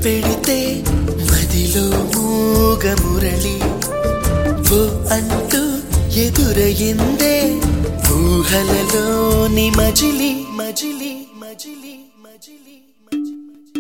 పెడితే మదిలో మూగ మురళి ఓ అంటూ ఎదురయిందే ఊహలలోని మజిలి మజిలి మజిలి మజిలి మజిలి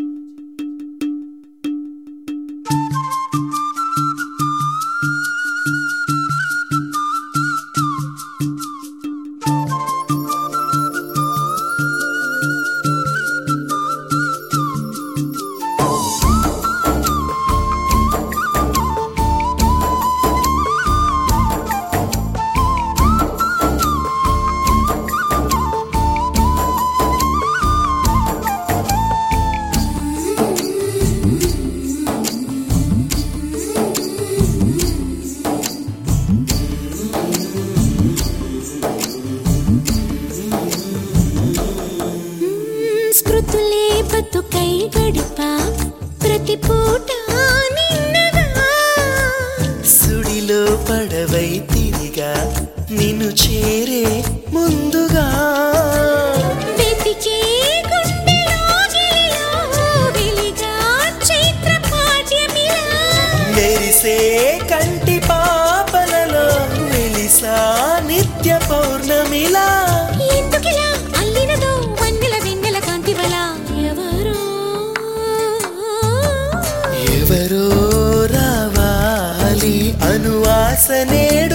స్మృతులే బతుకై గడిపా ప్రతి పూట నిన్నగా సుడిలో పడవై తిరిగా నిన్ను చేరే ముందుగా వెతికే గుండెలో గిలిలో వెలిగా చైత్ర పాఠ్యమిలా మెరిసే కంటి పాపలలో వెలిసా నిత్య పౌర్ణమిలా ఎందుకిలా అల్లినదో వన్నెల వెన్నెల కాంతివల ఎవరో ఎవరో రావాలి అనువాస నేడు